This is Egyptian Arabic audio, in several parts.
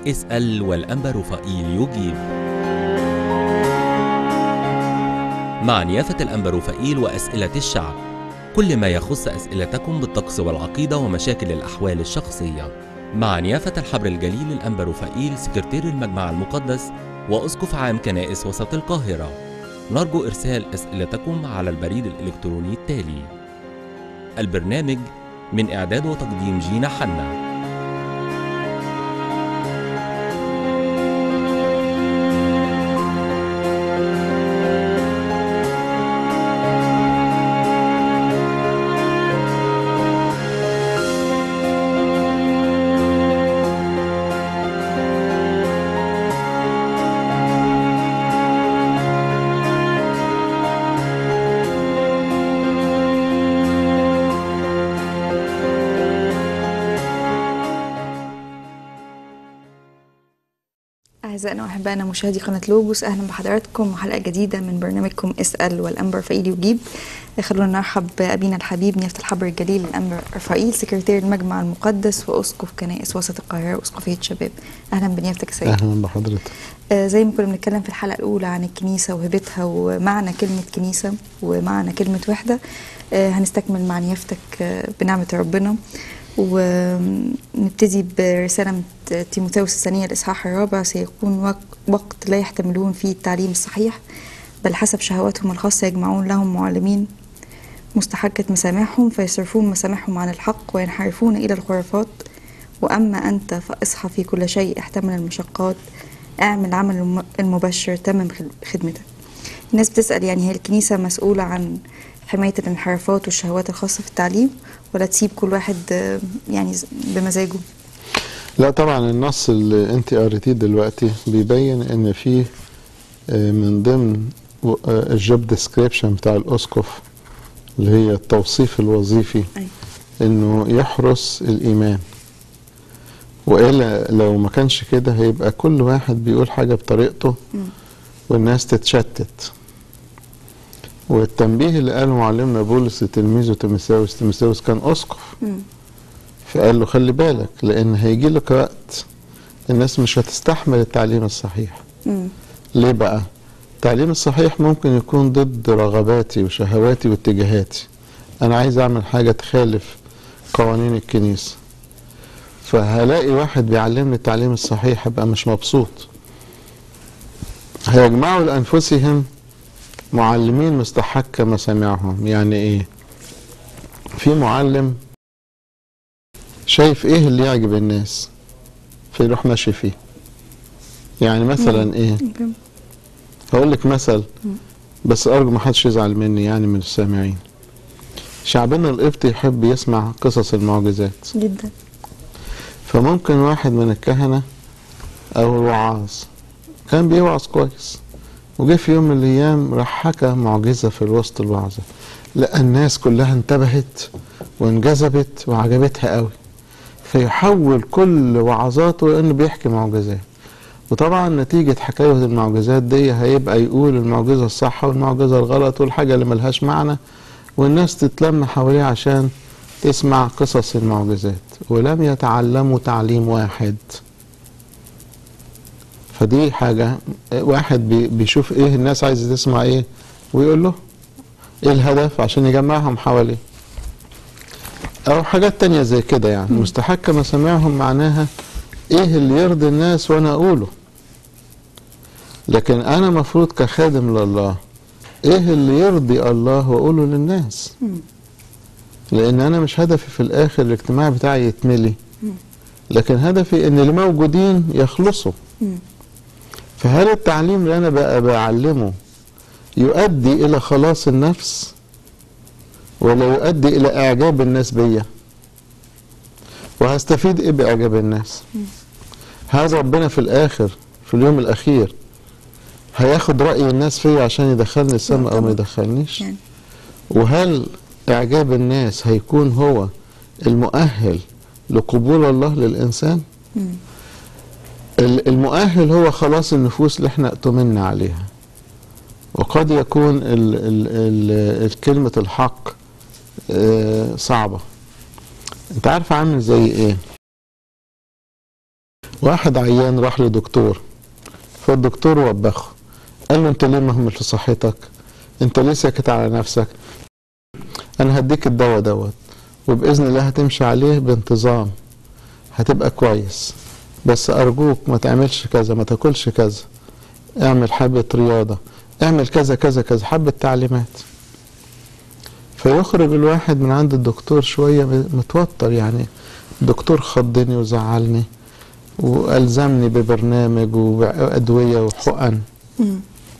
اسأل والأنبا رفائيل يجيب مع نيافة الأنبا رفائيل وأسئلة الشعب كل ما يخص أسئلتكم بالطقس والعقيدة ومشاكل الأحوال الشخصية مع نيافة الحبر الجليل الأنبا رفائيل سكرتير المجمع المقدس وأسقف عام كنائس وسط القاهرة نرجو إرسال أسئلتكم على البريد الإلكتروني التالي البرنامج من إعداد وتقديم جينا حنا أعزائنا وأحبائنا مشاهدي قناة لوبوس أهلا بحضراتكم وحلقة جديدة من برنامجكم اسأل والأنبا رفائيل يجيب خلونا نرحب بأبينا الحبيب نيافة الحبر الجليل الأنبا رفائيل سكرتير المجمع المقدس وأسقف كنائس وسط القاهرة وأسقفية شباب أهلا بنيافتك يا سيد اهلا بحضرتك آه زي ما كنا بنتكلم في الحلقة الأولى عن الكنيسة وهبتها ومعنى كلمة كنيسة ومعنى كلمة وحدة آه هنستكمل مع نيافتك آه بنعمة ربنا ونبتدي برسالة من تيموثاوس الثانية الإصحاح الرابع سيكون وق- وقت لا يحتملون فيه التعليم الصحيح بل حسب شهواتهم الخاصة يجمعون لهم معلمين مستحقة مسامعهم فيصرفون مسامعهم عن الحق وينحرفون إلى الخرافات وأما أنت فاصحى في كل شيء احتمل المشقات اعمل عمل الم- المبشر تمم خد- خدمتك الناس بتسأل يعني هي الكنيسة مسؤولة عن حماية الانحرافات والشهوات الخاصة في التعليم ولا تسيب كل واحد آه، يعني ز- بمزاجه لا طبعا النص اللي انت قريتيه دلوقتي بيبين ان في آه، من ضمن و- آه، الجوب ديسكريبشن بتاع الاسقف اللي هي التوصيف الوظيفي أيوة. انه يحرس الايمان والا لو ما كانش كده هيبقى كل واحد بيقول حاجه بطريقته مم. والناس تتشتت والتنبيه اللي قاله معلمنا بولس لتلميذه تيموثاوس تيموثاوس كان اسقف مم. فقال له خلي بالك لان هيجي لك وقت الناس مش هتستحمل التعليم الصحيح مم. ليه بقى التعليم الصحيح ممكن يكون ضد رغباتي وشهواتي واتجاهاتي انا عايز اعمل حاجه تخالف قوانين الكنيسه فهلاقي واحد بيعلمني التعليم الصحيح ابقى مش مبسوط هيجمعوا لانفسهم معلمين مستحق مسامعهم يعني ايه في معلم شايف ايه اللي يعجب الناس فيروح ماشي فيه يعني مثلا ايه مم. هقول لك مثل مم. بس ارجو ما حدش يزعل مني يعني من السامعين شعبنا القبطي يحب يسمع قصص المعجزات جدا فممكن واحد من الكهنة أو الوعاظ كان بيوعظ كويس وجه في يوم من الأيام راح حكى معجزة في وسط الوعظة لقى الناس كلها انتبهت وانجذبت وعجبتها قوي فيحول كل وعظاته إنه بيحكي معجزات وطبعا نتيجة حكاية المعجزات دي هيبقى يقول المعجزة الصح والمعجزة الغلط والحاجة اللي ملهاش معنى والناس تتلم حواليه عشان تسمع قصص المعجزات ولم يتعلموا تعليم واحد فدي حاجة واحد بي- بيشوف ايه الناس عايزة تسمع ايه ويقول له ايه الهدف عشان يجمعهم حواليه او حاجات تانية زي كده يعني مستحق مسامعهم معناها ايه اللي يرضي الناس وانا اقوله لكن انا مفروض كخادم لله ايه اللي يرضي الله واقوله للناس مم. لان انا مش هدفي في الاخر الاجتماع بتاعي يتملي مم. لكن هدفي ان اللي موجودين يخلصوا مم. فهل التعليم اللي انا بقى بعلمه يؤدي الى خلاص النفس ولا يؤدي الى اعجاب الناس بيا وهستفيد ايه باعجاب الناس هل ربنا في الاخر في اليوم الاخير هياخد راي الناس فيا عشان يدخلني السماء او ما طبعا. يدخلنيش يعني وهل إعجاب الناس هيكون هو المؤهل لقبول الله للإنسان؟ مم. ال- المؤهل هو خلاص النفوس اللي احنا اؤتمنا عليها وقد يكون ال ال ال الكلمة الحق آه، صعبة انت عارف عامل زي ايه واحد عيان راح لدكتور فالدكتور وبخه قال له انت ليه مهمل في صحتك انت ليه ساكت على نفسك انا هديك الدواء دوت وباذن الله هتمشي عليه بانتظام هتبقى كويس بس ارجوك ما تعملش كذا ما تاكلش كذا اعمل حبة رياضة اعمل كذا كذا كذا حبة تعليمات فيخرج الواحد من عند الدكتور شوية متوتر يعني الدكتور خضني وزعلني والزمني ببرنامج وادويه وحقن مم.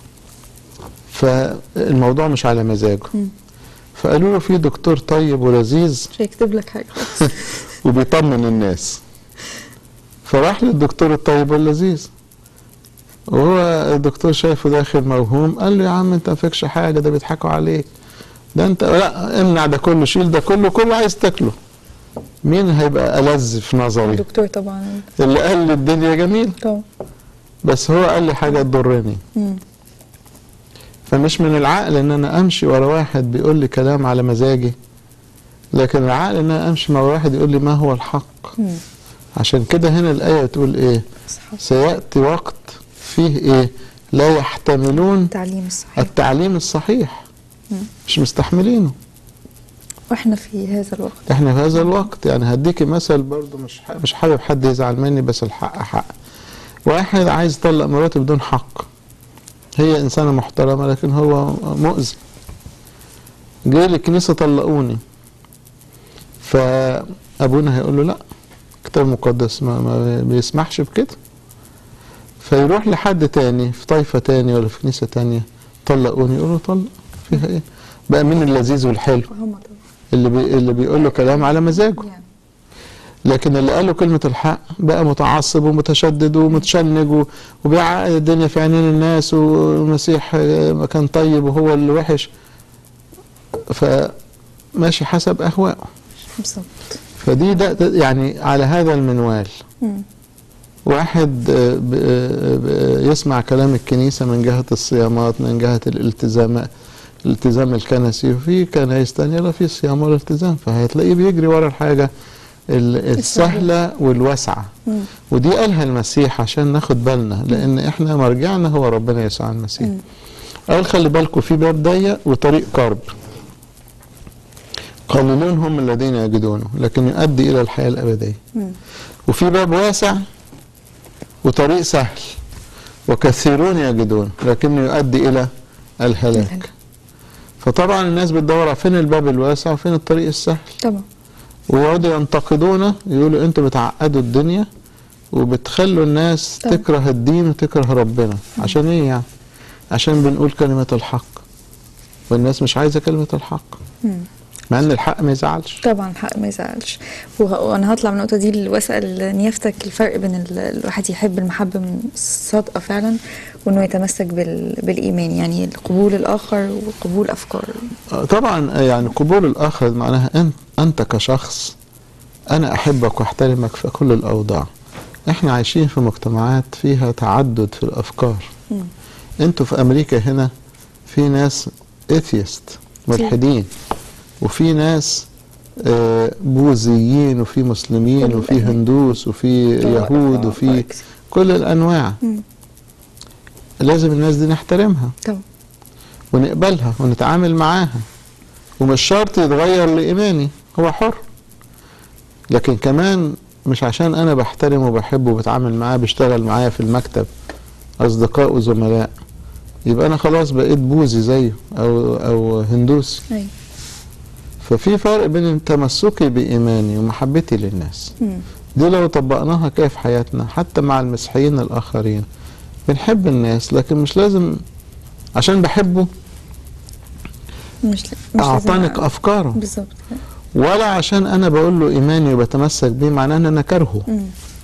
فالموضوع مش على مزاجه مم. فقالوا له في دكتور طيب ولذيذ مش هيكتب لك حاجه وبيطمن الناس فراح للدكتور الطيب واللذيذ وهو الدكتور شايفه داخل موهوم قال له يا عم انت ما فيكش حاجه ده بيضحكوا عليك ده انت لا امنع ده كله شيل ده كله كله عايز تاكله مين هيبقى ألذ في نظري الدكتور طبعا اللي قال لي الدنيا جميل طبعا بس هو قال لي حاجه تضرني مم. فمش من العقل ان انا امشي ورا واحد بيقول لي كلام على مزاجي لكن العقل ان انا امشي مع واحد يقول لي ما هو الحق مم. عشان كده هنا الايه بتقول ايه صح سياتي وقت فيه ايه لا يحتملون التعليم الصحيح التعليم الصحيح مم. مش مستحملينه واحنا في هذا الوقت احنا في هذا الوقت يعني هديكي مثل برضو مش ح- مش حابب حد يزعل مني بس الحق حق واحد عايز يطلق مراته بدون حق هي انسانه محترمه لكن هو مؤذي جه الكنيسه طلقوني فابونا هيقول له لا الكتاب المقدس ما, ما بيسمحش بكده فيروح لحد تاني في طائفه تاني ولا في كنيسه تانيه طلقوني يقول له طلق فيها ايه بقى مين اللذيذ والحلو هم طبعا اللي بي اللي بيقول له كلام على مزاجه يعني لكن اللي قال له كلمة الحق بقى متعصب ومتشدد ومتشنج و- وبيعقد الدنيا في عينين الناس والمسيح آه، كان طيب وهو اللي وحش فماشي حسب أهوائه بالظبط فدي ده ده يعني على هذا المنوال مم. واحد آه، ب- آه، ب- يسمع كلام الكنيسة من جهة الصيامات من جهة الالتزام الالتزام الكنسي وفي كنايس تانية لا في صيام ولا التزام فهتلاقيه بيجري ورا الحاجة ال- السهلة والواسعة مم. ودي قالها المسيح عشان ناخد بالنا لأن احنا مرجعنا هو ربنا يسوع المسيح مم. قال خلي بالكم في باب ضيق وطريق قرب قليلون هم الذين يجدونه لكن يؤدي إلى الحياة الأبدية مم. وفي باب واسع وطريق سهل وكثيرون يجدون لكنه يؤدي إلى الهلاك الهلاك. فطبعا الناس بتدور على فين الباب الواسع وفين الطريق السهل طبعا ويقعدوا ينتقدونا يقولوا انتوا بتعقدوا الدنيا وبتخلوا الناس طبعا. تكره الدين وتكره ربنا عشان ايه يعني عشان بنقول كلمة الحق والناس مش عايزة كلمة الحق مم. مع ان الحق ما يزعلش طبعا الحق ما يزعلش وه- وانا هطلع من النقطه دي واسال نيافتك الفرق بين ال- الواحد يحب المحبه من الصادقه فعلا وانه يتمسك بال... بالايمان يعني قبول الاخر وقبول افكاره آه، طبعا يعني قبول الاخر معناها انت انت كشخص انا احبك واحترمك في كل الاوضاع احنا عايشين في مجتمعات فيها تعدد في الافكار مم. انتوا في امريكا هنا في ناس اثيست ملحدين وفي ناس آه، بوذيين وفي مسلمين كل وفي الأنواع. هندوس وفي طوائف يهود وفي وطوائف. كل الانواع مم. لازم الناس دي نحترمها طبعا ونقبلها ونتعامل معاها ومش شرط يتغير لإيماني هو حر لكن كمان مش عشان أنا بحترمه وبحبه وبتعامل معاه بيشتغل معايا في المكتب أصدقاء وزملاء يبقى أنا خلاص بقيت بوذي زيه أو أو هندوسي ايوه ففي فرق بين تمسكي بإيماني ومحبتي للناس مم. دي لو طبقناها كده في حياتنا حتى مع المسيحيين الآخرين بنحب الناس لكن مش لازم عشان بحبه مش ل... مش اعتنق لازم افكاره بالظبط ولا عشان انا بقول له ايماني وبتمسك بيه معناه ان انا كارهه مم.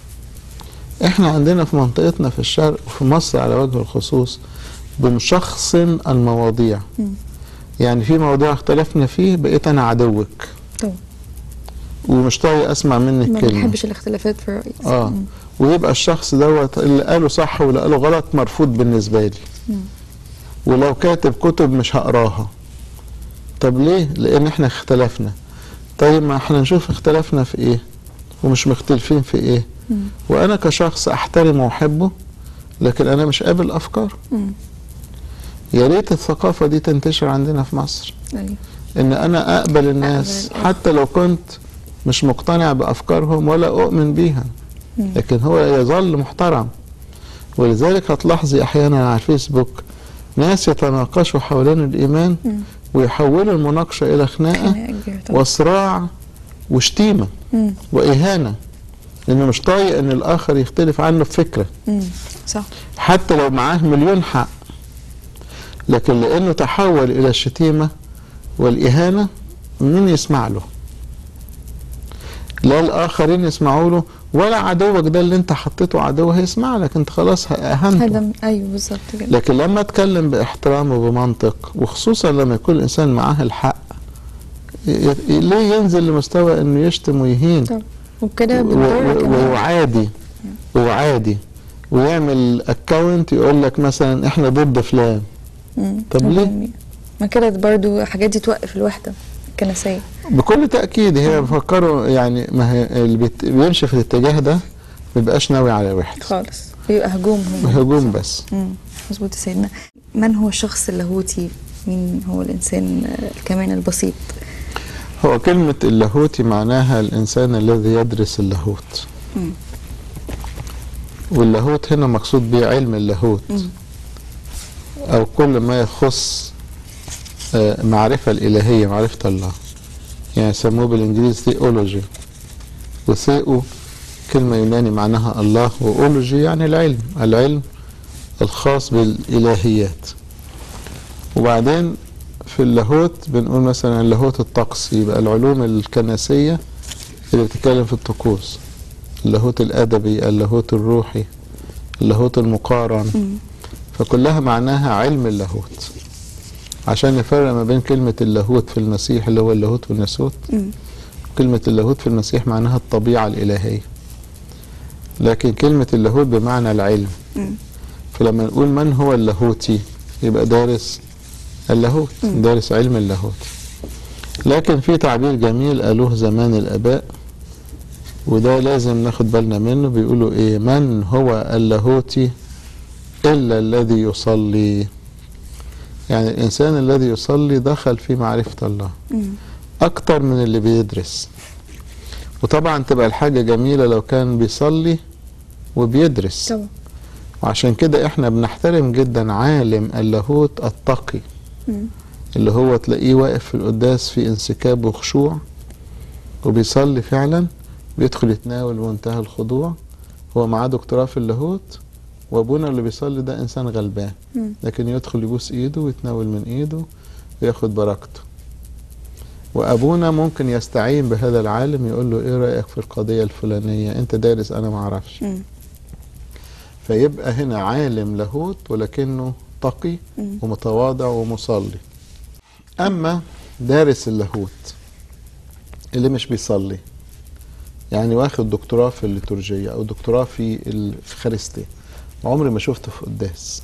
احنا عندنا في منطقتنا في الشرق وفي مصر على وجه الخصوص بنشخصن المواضيع مم. يعني في موضوع اختلفنا فيه بقيت انا عدوك طبعا ومش طايق اسمع منك ما كلمه بنحبش الاختلافات في الرأي اه مم. ويبقى الشخص دوت اللي قاله صح واللي قاله غلط مرفوض بالنسبه لي مم. ولو كاتب كتب مش هقراها طب ليه لان احنا اختلفنا طيب ما احنا نشوف اختلفنا في ايه ومش مختلفين في ايه مم. وانا كشخص احترمه واحبه لكن انا مش قابل افكاره مم. يا ريت الثقافه دي تنتشر عندنا في مصر أيوة. ان انا اقبل الناس أقبل الآخر. حتى لو كنت مش مقتنع بافكارهم ولا اؤمن بيها مم. لكن هو يظل محترم ولذلك هتلاحظي احيانا على الفيسبوك ناس يتناقشوا حوالين الايمان مم. ويحولوا المناقشه الى خناقه خناقة كبيرة طبعا وصراع وشتيمه مم. واهانه لانه مش طايق ان الاخر يختلف عنه في فكره مم. صح حتى لو معاه مليون حق لكن لانه تحول الى الشتيمه والاهانه مين يسمع له لا الاخرين يسمعوا له ولا عدوك ده اللي انت حطيته عدو هيسمع لك انت خلاص اهنته هذا م- ايوه بالظبط كده لكن لما اتكلم باحترام وبمنطق وخصوصا لما يكون الانسان معاه الحق ي- ي- ليه ينزل لمستوى انه يشتم ويهين طب وبكده و- بنضر و- كمان وعادي وعادي ويعمل اكونت يقول لك مثلا احنا ضد فلان مم. طب ليه؟ يعني ما كده برضو الحاجات دي توقف الوحدة الكنسية بكل تاكيد هي بيفكروا يعني ما هي اللي بيت- بيمشي في الاتجاه ده ما بيبقاش ناوي على وحده خالص بيبقى هجوم هم هجوم بس مم. مظبوط يا سيدنا من هو الشخص اللاهوتي مين هو الإنسان آه، كمان البسيط هو كلمة اللاهوتي معناها الإنسان الذي يدرس اللاهوت مم. واللاهوت هنا مقصود به علم اللاهوت مم. أو كل ما يخص آه، معرفة الإلهية معرفة الله يعني يسموه بالإنجليزي ثيولوجي وثيو كلمة يوناني معناها الله وأولوجي يعني العلم العلم الخاص بالإلهيات وبعدين في اللاهوت بنقول مثلا اللاهوت الطقس يبقى العلوم الكنسية اللي بتتكلم في الطقوس اللاهوت الأدبي اللاهوت الروحي اللاهوت المقارن مم. فكلها معناها علم اللاهوت عشان نفرق ما بين كلمة اللاهوت في المسيح اللي هو اللاهوت والناسوت مم. كلمة اللاهوت في المسيح معناها الطبيعة الإلهية لكن كلمة اللاهوت بمعنى العلم مم. فلما نقول من هو اللاهوتي يبقى دارس اللاهوت مم. دارس علم اللاهوت لكن في تعبير جميل قالوه زمان الآباء وده لازم ناخد بالنا منه بيقولوا ايه من هو اللاهوتي إلا الذي يصلي يعني الإنسان الذي يصلي دخل في معرفة الله مم. أكتر من اللي بيدرس وطبعا تبقى الحاجة جميلة لو كان بيصلي وبيدرس طبعا وعشان كده احنا بنحترم جدا عالم اللاهوت التقي مم. اللي هو تلاقيه واقف في القداس في انسكاب وخشوع وبيصلي فعلا بيدخل يتناول بمنتهى الخضوع هو معاه دكتوراه في اللاهوت وابونا اللي بيصلي ده انسان غلبان مم. لكن يدخل يبوس ايده ويتناول من ايده وياخد بركته وابونا ممكن يستعين بهذا العالم يقول له ايه رايك في القضيه الفلانيه انت دارس انا ما اعرفش مم. فيبقى هنا عالم لاهوت ولكنه تقي مم. ومتواضع ومصلي اما دارس اللاهوت اللي مش بيصلي يعني واخد دكتوراه في الليتورجية او دكتوراه في الخارستية عمري ما شفته في قداس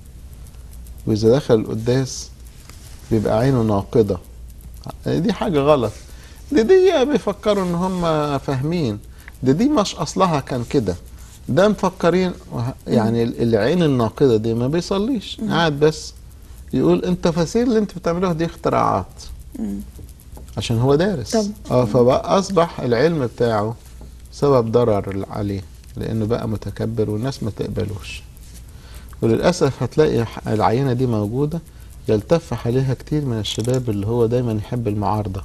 واذا دخل القداس بيبقى عينه ناقدة دي حاجة غلط دي دي بيفكروا ان هم فاهمين دي دي مش اصلها كان كده ده مفكرين وه- يعني ال- العين الناقدة دي ما بيصليش قاعد بس يقول انت فسير اللي انت بتعملوه دي اختراعات مم. عشان هو دارس طبعا. اه فبقى اصبح العلم بتاعه سبب ضرر عليه لانه بقى متكبر والناس ما تقبلوش وللاسف هتلاقي ح- العينه دي موجوده يلتف عليها كتير من الشباب اللي هو دايما يحب المعارضه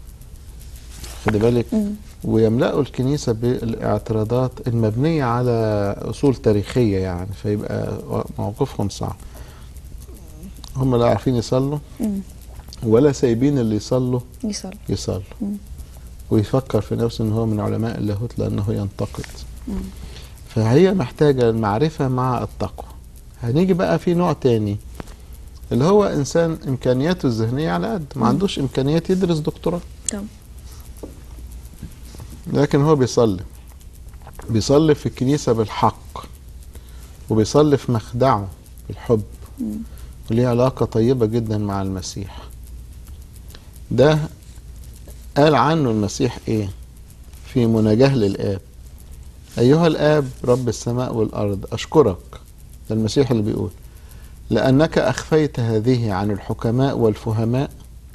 خدي بالك مم. ويملأوا الكنيسة بالاعتراضات المبنية على أصول تاريخية يعني فيبقى موقفهم صعب هم لا عارفين يصلوا مم. ولا سايبين اللي يصلوا يصلي يصلوا مم. ويفكر في نفسه ان هو من علماء اللاهوت لانه ينتقد مم. فهي محتاجة المعرفة مع التقوى هنيجي بقى في نوع تاني اللي هو انسان امكانياته الذهنية على قد ما مم. عندوش امكانيات يدرس دكتوراه طبعا لكن هو بيصلي بيصلي في الكنيسة بالحق وبيصلي في مخدعه بالحب مم. وليه علاقة طيبة جدا مع المسيح ده قال عنه المسيح ايه في مناجاة للآب أيها الآب رب السماء والأرض أشكرك ده المسيح اللي بيقول لأنك أخفيت هذه عن الحكماء والفهماء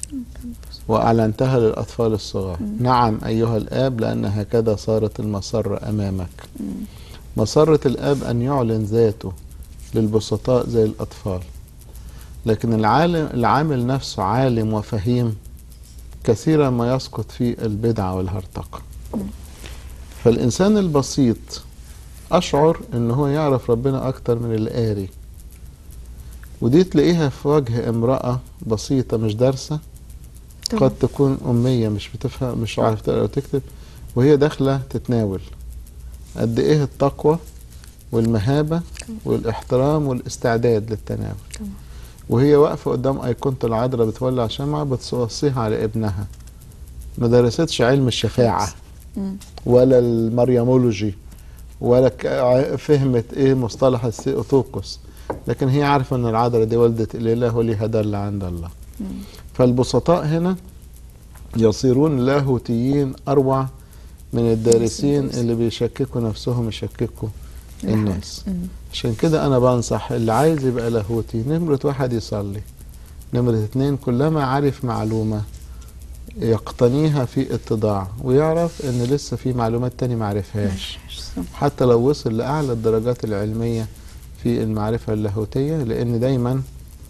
وأعلنتها للأطفال الصغار نعم أيها الآب لأن هكذا صارت المسرة أمامك مسرة الآب أن يعلن ذاته للبسطاء زي الأطفال لكن العالم العامل نفسه عالم وفهيم كثيرا ما يسقط في البدعة والهرطقة فالإنسان البسيط أشعر إن هو يعرف ربنا أكتر من القاري ودي تلاقيها في وجه امرأة بسيطة مش دارسة طبعا. قد تكون أمية مش بتفهم مش عارفة تقرا وتكتب وهي داخلة تتناول قد إيه التقوى والمهابة والاحترام والاستعداد للتناول طبعا. وهي واقفة قدام أيقونة العذراء بتولع شمعة بتوصيها على ابنها ما درستش علم الشفاعة مم. ولا المريمولوجي ولا ك- ع- فهمت ايه مصطلح الثيوتوكوس لكن هي عارفة ان العذراء دي والدة الإله وليها دل عند الله مم. فالبسطاء هنا يصيرون لاهوتيين أروع من الدارسين الدارسين. اللي بيشككوا نفسهم يشككوا الحال. الناس مم. عشان كده أنا بنصح اللي عايز يبقى لاهوتي نمرة واحد يصلي نمرة اتنين كلما عرف معلومة يقتنيها في اتضاع ويعرف ان لسه في معلومات تاني معرفهاش صح. حتى لو وصل لأعلى الدرجات العلمية في المعرفة اللاهوتية لأن دايما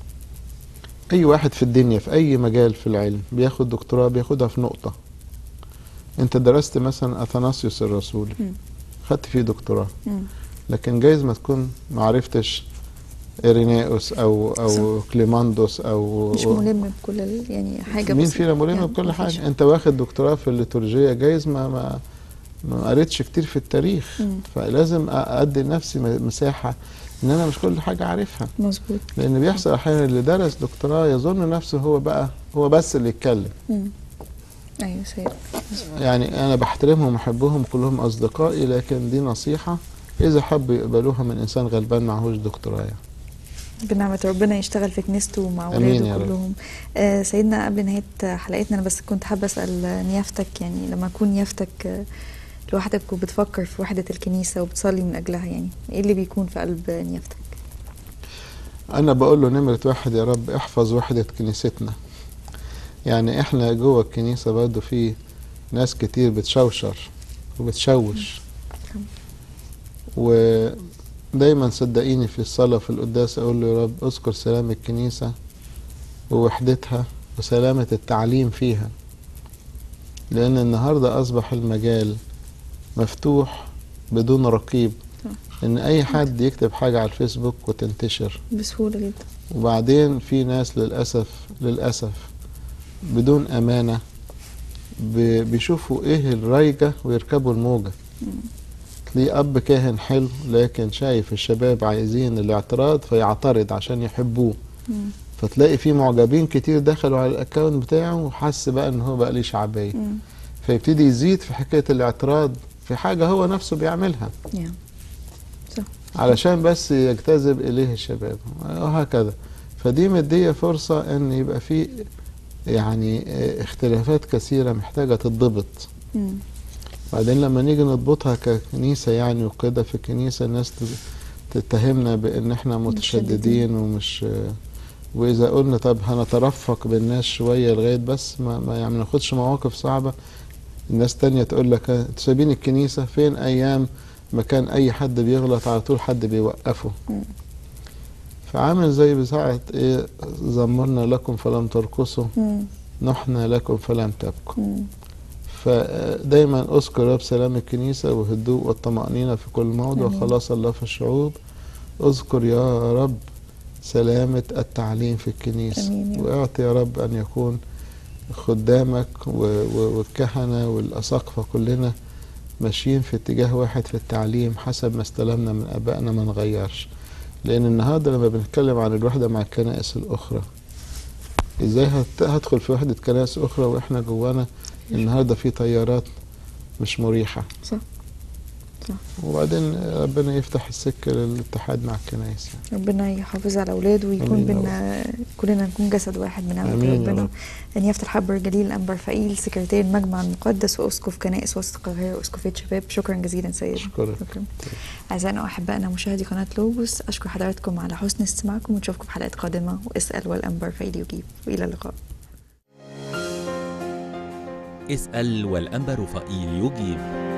أي واحد في الدنيا في أي مجال في العلم بياخد دكتوراه بياخدها في نقطة أنت درست مثلا أثناسيوس الرسولي مم. خدت فيه دكتوراه مم. لكن جايز ما تكون معرفتش إيريناوس أو أو كليماندوس أو مش ملم بكل ال- يعني حاجة مين بسيطة. فينا ملم يعني بكل مفيش. حاجة أنت واخد دكتوراه في الليتورجية جايز ما ما ما قريتش كتير في التاريخ مم. فلازم أدي لنفسي م- مساحة إن أنا مش كل حاجة عارفها مظبوط لأن بيحصل أحيانا اللي درس دكتوراه يظن نفسه هو بقى هو بس اللي يتكلم مم. ايوه سيد يعني أنا بحترمهم وأحبهم كلهم أصدقائي لكن دي نصيحة إذا حبوا يقبلوها من إنسان غلبان معهوش دكتوراه يعني. بنعمة ربنا يشتغل في كنيسته ومع آمين ولاده يا رب. كلهم آه سيدنا قبل نهاية حلقتنا أنا بس كنت حابة أسأل نيافتك يعني لما أكون نيافتك آه، لوحدك وبتفكر في وحدة الكنيسة وبتصلي من أجلها يعني إيه اللي بيكون في قلب نيافتك؟ أنا بقول له نمرة واحد يا رب احفظ وحدة كنيستنا يعني إحنا جوه الكنيسة برضه في ناس كتير بتشوشر وبتشوش ودايما صدقيني في الصلاة في القداس أقول له يا رب اذكر سلام الكنيسة ووحدتها وسلامة التعليم فيها لأن النهاردة أصبح المجال مفتوح بدون رقيب إن أي حد يكتب حاجة على الفيسبوك وتنتشر بسهولة جدا وبعدين في ناس للأسف للأسف بدون أمانة ب- بيشوفوا إيه الرايجة ويركبوا الموجة تلاقيه أب كاهن حلو لكن شايف الشباب عايزين الاعتراض فيعترض عشان يحبوه مم. فتلاقي في معجبين كتير دخلوا على الأكاونت بتاعه وحس بقى إن هو بقى ليه شعبية مم. فيبتدي يزيد في حكاية الاعتراض في حاجة هو نفسه بيعملها يا. صح. علشان بس يجتذب إليه الشباب وهكذا فدي مدية فرصة ان يبقى في يعني اه، اختلافات كثيرة محتاجة تتضبط مم. بعدين لما نيجي نضبطها ككنيسة يعني وكده في الكنيسة الناس تت- تتهمنا بان احنا متشددين ومش اه، واذا قلنا طب هنترفق بالناس شوية لغاية بس ما, ما يعني ما ناخدش مواقف صعبة الناس تانية تقول لك اه، انتوا سايبين الكنيسة فين ايام ما كان اي حد بيغلط على طول حد بيوقفه مم. فعامل زي بساعة ايه زمرنا لكم فلم ترقصوا مم. نحنا لكم فلم تبكوا مم. فدايما اذكر رب سلام الكنيسة والهدوء والطمأنينة في كل موضع آمين. وخلاص الله في الشعوب اذكر يا رب سلامة التعليم في الكنيسة آمين يا رب. واعطي يا رب أن يكون خدامك و- و- والكهنة والأساقفة كلنا ماشيين في اتجاه واحد في التعليم حسب ما استلمنا من آبائنا ما نغيرش لأن النهاردة لما بنتكلم عن الوحدة مع الكنائس الأخرى إزاي هت- هدخل في وحدة كنائس أخرى وإحنا جوانا النهاردة في تيارات مش مريحة صح وبعدين ربنا يفتح السكة للاتحاد مع الكنائس يعني. ربنا يحافظ على اولاده ويكون آمين يا بينا كلنا نكون جسد واحد من عند آمين يا ربنا رب. ان يفتح الحبر الجليل الانبر فقيل سكرتير المجمع المقدس واسقف كنائس وسط القاهره واسقفيه شباب شكرا جزيلا سيد أشكرك. شكرا اعزائنا واحبائنا مشاهدي قناه لوجوس اشكر حضراتكم على حسن استماعكم ونشوفكم في حلقات قادمه واسال والانبر فقيل يجيب والى اللقاء اسأل والأنبا رفائيل يجيب